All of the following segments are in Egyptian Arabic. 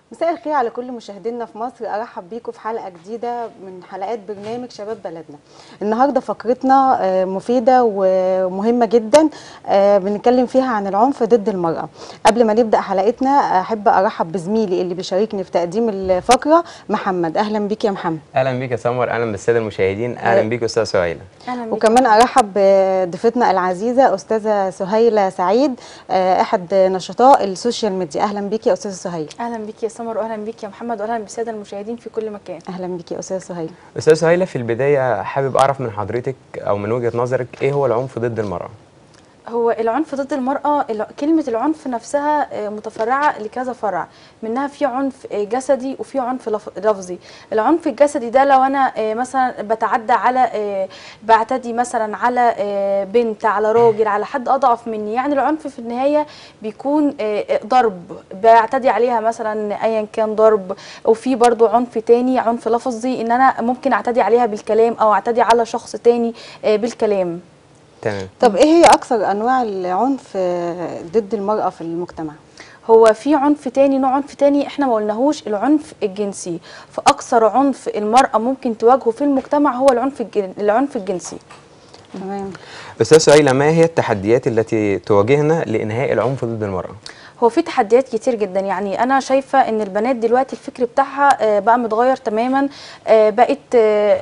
مساء الخير على كل مشاهدينا في مصر ارحب بيكم في حلقه جديده من حلقات برنامج شباب بلدنا النهارده فقرتنا آه، مفيده ومهمه جدا آه، بنتكلم فيها عن العنف ضد المراه قبل ما نبدا حلقتنا احب ارحب بزميلي اللي بيشاركني في تقديم الفقره محمد اهلا بيك يا محمد اهلا بيك يا سمر اهلا بالساده المشاهدين اهلا بيك استاذ سهيله اهلا بك وكمان ارحب بضيفتنا العزيزه استاذه سهيله سعيد آه، احد نشطاء السوشيال ميديا اهلا بيك يا استاذه سهيله اهلا بك يا سمر واهلا بك يا محمد واهلا بالساده المشاهدين في كل مكان اهلا بيك يا استاذه سهيله استاذ سهيله في البدايه حابب اعرف من حضرتك او من وجهه نظرك ايه هو العنف ضد المراه هو العنف ضد المرأة الع- كلمة العنف نفسها آه، متفرعة لكذا فرع منها في عنف آه، جسدي وفي عنف لف- لفظي العنف الجسدي ده لو أنا آه، مثلا بتعدى على آه، بعتدي مثلا على آه، بنت على راجل على حد أضعف مني يعني العنف في النهاية بيكون آه، آه، ضرب بعتدي عليها مثلا أيا كان ضرب وفي برضو عنف تاني عنف لفظي إن أنا ممكن أعتدي عليها بالكلام أو أعتدي على شخص تاني آه، بالكلام تمام طب ايه هي اكثر انواع العنف آه، ضد المراه في المجتمع هو في عنف تاني نوع عنف تاني احنا ما قلناهوش العنف الجنسي فاكثر عنف المراه ممكن تواجهه في المجتمع هو العنف الجن... العنف الجنسي تمام استاذ سهيله ما هي التحديات التي تواجهنا لانهاء العنف ضد المراه هو في تحديات كتير جدا يعني انا شايفه ان البنات دلوقتي الفكر بتاعها آه، بقى متغير تماما آه، بقت آه،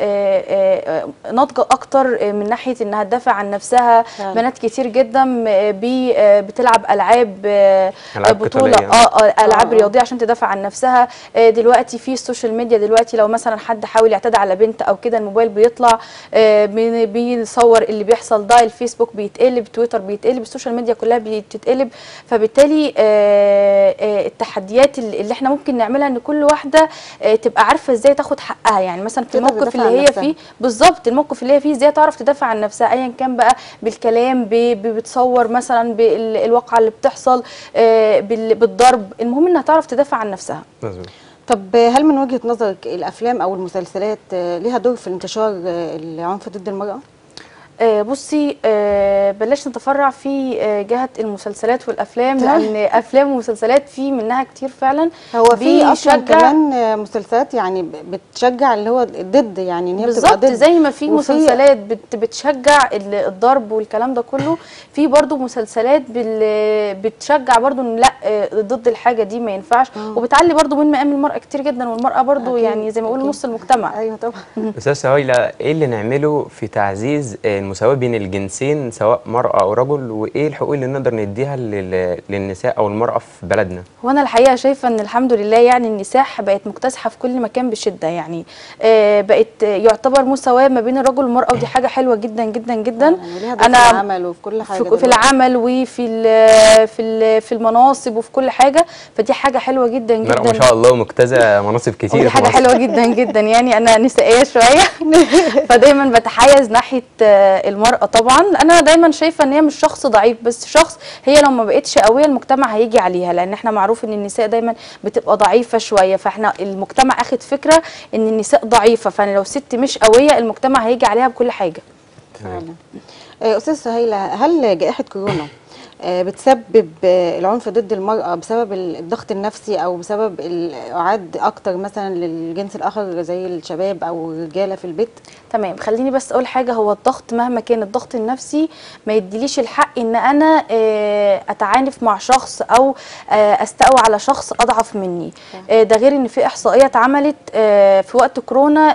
آه، آه، ناضجه اكتر آه، من ناحيه انها تدافع عن نفسها فعلا. بنات كتير جدا آه، بي آه، بتلعب العاب آه، ألعاب بطوله قتالية. اه آه، العاب آه. رياضيه عشان تدافع عن نفسها آه، دلوقتي في السوشيال ميديا دلوقتي لو مثلا حد حاول يعتدي على بنت او كده الموبايل بيطلع آه، بي- بيصور اللي بيحصل ده الفيسبوك بيتقلب تويتر بيتقلب السوشيال ميديا كلها بتتقلب فبالتالي آه، آه، التحديات اللي اللي احنا ممكن نعملها ان كل واحده آه، تبقى عارفه ازاي تاخد حقها يعني مثلا في تقدر الموقف تدافع اللي عن هي نفسها. فيه بالظبط الموقف اللي هي فيه ازاي تعرف تدافع عن نفسها ايا كان بقى بالكلام ب- ب- بتصور مثلا بالواقعه اللي بتحصل آه، بال- بالضرب المهم انها تعرف تدافع عن نفسها مظبوط طب هل من وجهه نظرك الافلام او المسلسلات آه، ليها دور في انتشار آه، العنف ضد المراه آه، بصي آه، بلاش نتفرع في آه، جهة المسلسلات والأفلام تمام. لأن أفلام ومسلسلات في منها كتير فعلا هو في اصلا بيشجع- كمان آه، مسلسلات يعني ب- بتشجع اللي هو ضد يعني ان هي بتبقى بالظبط ضد زي ما في وفي- مسلسلات بت بتشجع ال- الضرب والكلام ده كله في برضو مسلسلات بال- بتشجع برضو ان لا آه، ضد الحاجه دي ما ينفعش وبتعلي برضو من مقام المراه كتير جدا والمراه برضو أكيد، يعني زي ما بيقولوا أكيد. نص المجتمع ايوه طبعا استاذ سهيله ايه اللي نعمله في تعزيز آه، المساواه بين الجنسين سواء مراه او رجل وايه الحقوق اللي نقدر نديها لل- للنساء او المراه في بلدنا وانا الحقيقه شايفه ان الحمد لله يعني النساء بقت مكتسحه في كل مكان بشده يعني آه، بقت يعتبر مساواه ما بين الرجل والمراه ودي حاجه حلوه جدا جدا جدا يعني وليها دور في انا العمل وفي كل حاجه في, في دلوقتي. العمل وفي ال- في ال- في المناصب وفي كل حاجه فدي حاجه حلوه جدا المراه جدا ما شاء الله مجتازه مناصب كتير ودي في حاجه مصر. حلوه جدا جدا يعني انا نسائيه شويه فدايما بتحيز ناحيه آه، المراه طبعا انا دايما شايفه ان هي مش شخص ضعيف بس شخص هي لو ما بقتش قويه المجتمع هيجي عليها لان احنا معروف ان النساء دايما بتبقى ضعيفه شويه فاحنا المجتمع اخد فكره ان النساء ضعيفه فانا لو ست مش قويه المجتمع هيجي عليها بكل حاجه فعلا آه، استاذ سهيله هل جائحه كورونا آه، بتسبب آه، العنف ضد المرأة بسبب الضغط النفسي أو بسبب الإعاد أكتر مثلا للجنس الآخر زي الشباب أو الرجالة في البيت؟ تمام خليني بس اقول حاجه هو الضغط مهما كان الضغط النفسي ما يديليش الحق ان انا آه، اتعانف مع شخص او آه، استقوى على شخص اضعف مني آه، ده غير ان في احصائيه اتعملت آه، في وقت كورونا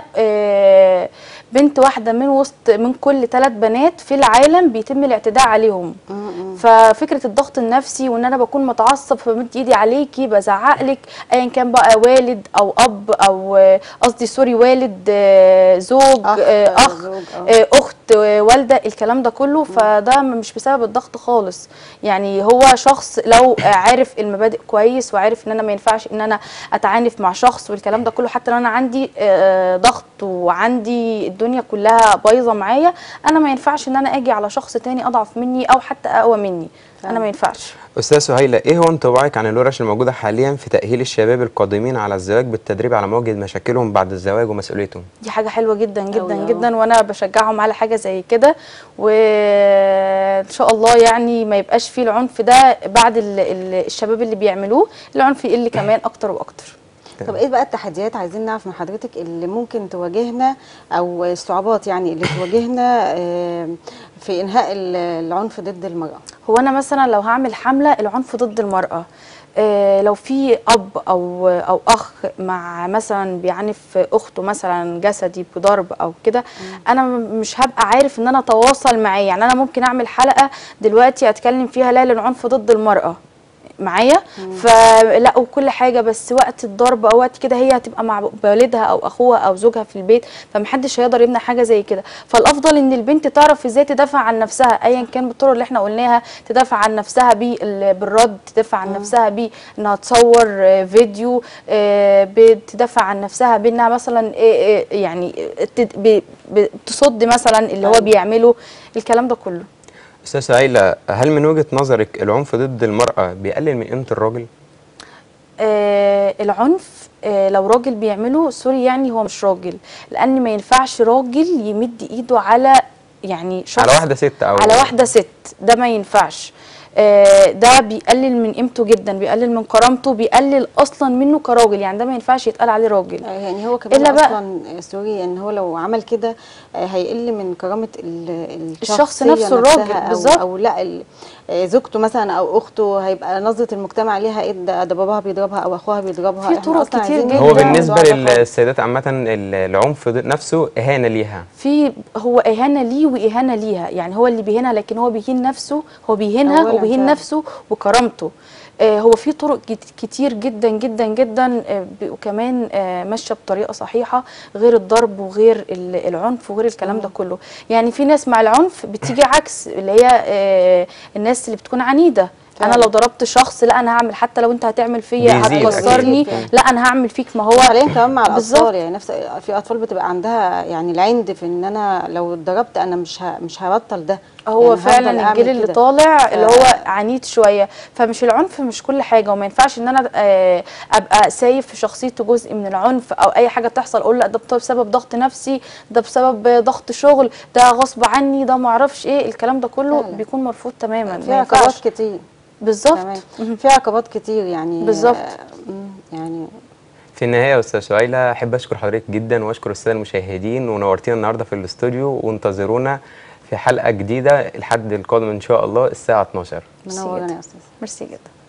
آه، بنت واحده من وسط من كل ثلاث بنات في العالم بيتم الاعتداء عليهم ففكره الضغط النفسي وان انا بكون متعصب فبمد ايدي عليكي بزعق لك ايا كان بقى والد او اب او آه، قصدي سوري والد آه، زوج أخ، آه، اخ زوج، آه. آه، اخت آه، والده الكلام ده كله فده مش بسبب الضغط خالص يعني هو شخص لو آه، عارف المبادئ كويس وعارف ان انا ما ينفعش ان انا اتعانف مع شخص والكلام ده كله حتى لو انا عندي آه، ضغط وعندي الدنيا كلها بايظه معايا انا ما ينفعش ان انا اجي على شخص تاني اضعف مني او حتى اقوى مني انا ما ينفعش استاذ سهيله ايه هو انطباعك عن الورش الموجوده حاليا في تاهيل الشباب القادمين على الزواج بالتدريب على مواجهه مشاكلهم بعد الزواج ومسؤوليتهم دي حاجة حلوة جدا جدا أوي أوي. جدا وانا بشجعهم على حاجة زي كده وان شاء الله يعني ما يبقاش فيه العنف ده بعد ال- ال- الشباب اللي بيعملوه العنف يقل كمان اكتر واكتر طب ايه بقى التحديات عايزين نعرف من حضرتك اللي ممكن تواجهنا او الصعوبات يعني اللي تواجهنا آه، في انهاء ال- العنف ضد المراه هو انا مثلا لو هعمل حمله العنف ضد المراه آه، لو في اب او او اخ مع مثلا بيعنف اخته مثلا جسدي بضرب او كده انا م- مش هبقى عارف ان انا اتواصل معاه يعني انا ممكن اعمل حلقه دلوقتي اتكلم فيها لا للعنف ضد المراه معايا فلا وكل حاجه بس وقت الضرب او وقت كده هي هتبقى مع والدها او اخوها او زوجها في البيت فمحدش هيقدر يمنع حاجه زي كده فالافضل ان البنت تعرف ازاي تدافع عن نفسها ايا كان بالطرق اللي احنا قلناها تدافع عن نفسها بال- بالرد تدافع عن نفسها بانها تصور آه، فيديو آه، بتدافع عن نفسها بانها مثلا آه، آه، يعني آه، تد- ب- ب- تصد مثلا اللي هو أيوة. بيعمله الكلام ده كله استاذ سهيلة هل من وجهة نظرك العنف ضد المرأة بيقلل من قيمة الراجل؟ آه العنف آه لو راجل بيعمله سوري يعني هو مش راجل لان ما ينفعش راجل يمد ايده على يعني شخص على واحدة ست أو على واحده ست ده ما ينفعش آه ده بيقلل من قيمته جدا بيقلل من كرامته بيقلل اصلا منه كراجل يعني ده ما ينفعش يتقال عليه راجل آه، يعني هو كمان إلا بقى- اصلا آه، سوري ان هو لو عمل كده آه، هيقل من كرامه ال- الشخص الشخصية نفسه الراجل، نفسها بالظبط. او, أو لا ال- آه، زوجته مثلا او اخته هيبقى نظره المجتمع ليها ايه ده ده باباها بيضربها او اخوها بيضربها في إحنا طرق أصلاً كتير عايزين جداً. نقول هو ده بالنسبة الموضوع ده خالص. للسيدات عامة ال- العنف ضد نفسه إهانة ليها في هو اهانه ليه واهانه ليها يعني هو اللي بيهينها لكن هو بيهين نفسه هو بيهينها أولاً وبيهين فعلاً. نفسه وكرامته آه هو في طرق كت- كتير جدا جدا جدا آه ب- وكمان آه ماشيه بطريقه صحيحه غير الضرب وغير ال- العنف وغير الكلام ده كله يعني في ناس مع العنف بتيجي عكس اللي هي آه الناس اللي بتكون عنيده انا فعلاً. لو ضربت شخص لا انا هعمل حتى لو انت هتعمل فيا بيزيد هتكسرني أكيد. لا انا هعمل فيك ما هو وحاليا كمان مع بالظبط. الاطفال يعني نفس في اطفال بتبقى عندها يعني العند في ان انا لو اتضربت انا مش ه... مش هبطل ده هو يعني هفضل فعلا أعمل الجيل اللي كده. طالع اللي ف- هو عنيد شويه فمش العنف مش كل حاجه وما ينفعش ان انا آه، ابقى سايب في شخصيته جزء من العنف او اي حاجه تحصل اقول لا ده بسبب ضغط نفسي ده بسبب ضغط شغل ده غصب عني ده ما اعرفش ايه الكلام ده كله فعلا. بيكون مرفوض تماما في ما عقبات ينفعش كتير بالظبط تمام في عقبات كتير يعني بالظبط. آه، مم، يعني في النهاية يا أستاذ سهيلة أحب أشكر حضرتك جدا وأشكر السادة المشاهدين ونورتينا النهاردة في الاستوديو وانتظرونا في حلقة جديدة الحد القادم إن شاء الله الساعة 12 منورنا جدا. يا استاذ ميرسي جدا